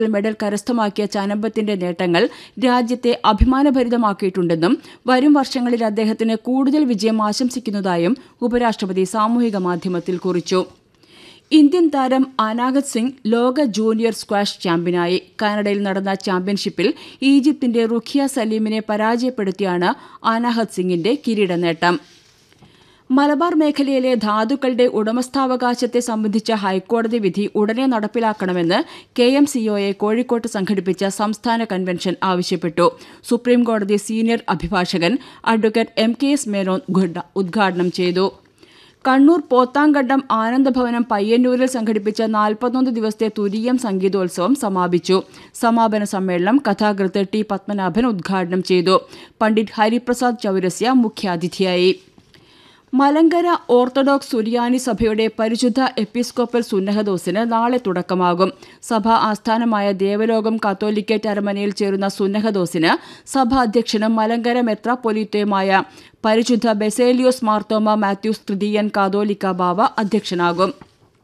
medal കരസ്ഥമാക്കിയ ചാനമ്പത്തിന്റെ നേട്ടങ്ങൾ രാജ്യത്തെ അഭിമാനഭരിതമാക്കിയിട്ടുണ്ടെന്നും വരും വർഷങ്ങളിൽ അദ്ദേഹത്തിന് കൂടുതൽ വിജയം ആശംസിക്കുന്നതായും ഉപരാഷ്ട്രപതി സാമൂഹിക മാധ്യമത്തിൽ കുറിച്ചു ഇന്ത്യൻ താരം അനാഗത് സിംഗ് ലോക ജൂനിയർ സ്ക്വാഷ് ചാമ്പ്യനായി കാനഡയിൽ നടന്ന ചാമ്പ്യൻഷിപ്പിൽ ഈജിപ്തിന്റെ റുഖിയ സലീമിനെ പരാജയപ്പെടുത്തിയാണ് അനാഹത് സിംഗിന്റെ കിരീട നേട്ടം മലബാർ മേഖലയിലെ ധാതുക്കളുടെ ഉടമസ്ഥാവകാശത്തെ സംബന്ധിച്ച ഹൈക്കോടതി വിധി ഉടനെ നടപ്പിലാക്കണമെന്ന് കെ എം സിഒയെ കോഴിക്കോട്ട് സംഘടിപ്പിച്ച സംസ്ഥാന കൺവെൻഷൻ ആവശ്യപ്പെട്ടു സുപ്രീംകോടതി സീനിയർ അഭിഭാഷകൻ advocate M K S Menon ഉദ്ഘാടനം ചെയ്തു കണ്ണൂർ പോത്താങ്കണ്ടം ആനന്ദഭവനം പയ്യന്നൂരിൽ സംഘടിപ്പിച്ച നാൽപ്പത്തൊന്ന് ദിവസത്തെ തുരീയം സംഗീതോത്സവം സമാപിച്ചു സമാപന സമ്മേളനം കഥാകൃത്ത് ടി പത്മനാഭൻ ഉദ്ഘാടനം ചെയ്തു പണ്ഡിറ്റ് ഹരിപ്രസാദ് ചൌരസ്യ മുഖ്യാതിഥിയായി മലങ്കര ഓർത്തഡോക്സ് സുറിയാനി സഭയുടെ പരിശുദ്ധ എപ്പിസ്കോപ്പൽ സുന്നഹദോസിന് നാളെ തുടക്കമാകും സഭാ ആസ്ഥാനമായ ദേവലോകം കത്തോലിക്കേറ്റ് അരമനയിൽ ചേരുന്ന സുന്നഹദോസിന് സഭ അധ്യക്ഷനും മലങ്കര മെത്രാപ്പൊലീത്തയുമായ പരിശുദ്ധ ബെസേലിയോസ് മാർത്തോമ മാത്യൂസ് തൃതീയൻ കാതോലിക്ക ബാവ അധ്യക്ഷനാകും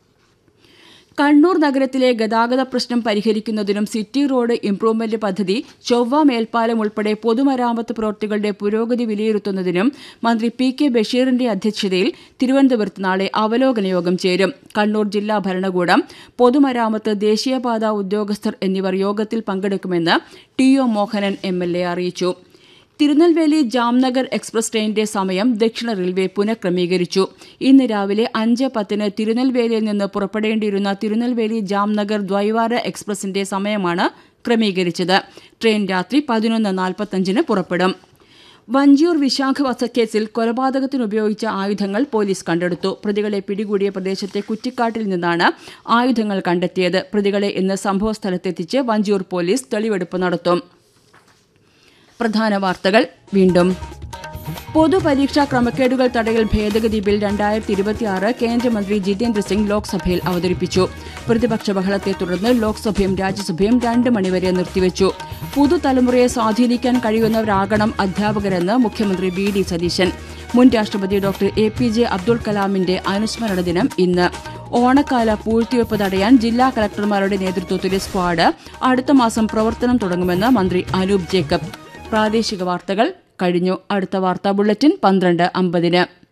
കണ്ണൂർ നഗരത്തിലെ ഗതാഗത പ്രശ്നം പരിഹരിക്കുന്നതിനും സിറ്റി റോഡ് ഇംപ്രൂവ്മെന്റ് പദ്ധതി ചൊവ്വ മേൽപ്പാലം ഉൾപ്പെടെ പൊതുമരാമത്ത് പ്രവൃത്തികളുടെ പുരോഗതി വിലയിരുത്തുന്നതിനും മന്ത്രി പി കെ ബഷീറിന്റെ അധ്യക്ഷതയിൽ തിരുവനന്തപുരത്ത് നാളെ അവലോകന യോഗം ചേരും കണ്ണൂർ ജില്ലാ ഭരണകൂടം പൊതുമരാമത്ത് ദേശീയപാത ഉദ്യോഗസ്ഥർ എന്നിവർ യോഗത്തിൽ പങ്കെടുക്കുമെന്ന് T O Mohanan M L A അറിയിച്ചു തിരുനെൽവേലി ജാംനഗർ എക്സ്പ്രസ് ട്രെയിനിന്റെ സമയം ദക്ഷിണ റെയിൽവേ പുനഃക്രമീകരിച്ചു ഇന്ന് രാവിലെ അഞ്ച് പത്തിന് തിരുനെൽവേലിയിൽ നിന്ന് പുറപ്പെടേണ്ടിയിരുന്ന തിരുനെൽവേലി ജാംനഗർ ദ്വൈവാര എക്സ്പ്രസിന്റെ സമയമാണ് ക്രമീകരിച്ചത് ട്രെയിൻ രാത്രി പതിനൊന്ന് നാൽപ്പത്തഞ്ചിന് പുറപ്പെടും വഞ്ചിയൂർ വിശാഖ വധക്കേസിൽ കൊലപാതകത്തിനുപയോഗിച്ച ആയുധങ്ങൾ പോലീസ് കണ്ടെടുത്തു പ്രതികളെ പിടികൂടിയ പ്രദേശത്തെ കുറ്റിക്കാട്ടിൽ നിന്നാണ് ആയുധങ്ങൾ കണ്ടെത്തിയത് പ്രതികളെ ഇന്ന് സംഭവസ്ഥലത്തെത്തിച്ച് വഞ്ചിയൂർ പോലീസ് തെളിവെടുപ്പ് നടത്തും പ്രധാന വാർത്തകൾ വീണ്ടും പൊതുപരീക്ഷാ ക്രമക്കേടുകൾ തടയൽ ഭേദഗതി ബിൽ രണ്ടായിരത്തി ഇരുപത്തിയാറ് കേന്ദ്രമന്ത്രി ജിതേന്ദ്ര സിംഗ് ലോക്സഭയിൽ അവതരിപ്പിച്ചു പ്രതിപക്ഷ ബഹളത്തെ തുടർന്ന് ലോക്സഭയും രാജ്യസഭയും രണ്ട് മണിവരെ നിർത്തിവച്ചു പുതുതലമുറയെ സ്വാധീനിക്കാൻ കഴിയുന്നവരാകണം അധ്യാപകരെന്ന് മുഖ്യമന്ത്രി വി ഡി സതീശൻ മുൻ രാഷ്ട്രപതി doctor A P J Abdul കലാമിന്റെ അനുസ്മരണ ദിനം ഇന്ന് ഓണക്കാല പൂഴ്ത്തിവെപ്പ് തടയാൻ ജില്ലാ കളക്ടർമാരുടെ നേതൃത്വത്തിലെ സ്ക്വാഡ് അടുത്ത മാസം പ്രവർത്തനം തുടങ്ങുമെന്ന് മന്ത്രി അനൂപ് ജേക്കബ് പ്രാദേശിക വാർത്തകൾ കഴിഞ്ഞു അടുത്ത വാർത്താ ബുള്ളറ്റിൻ പന്ത്രണ്ട് അമ്പതിന്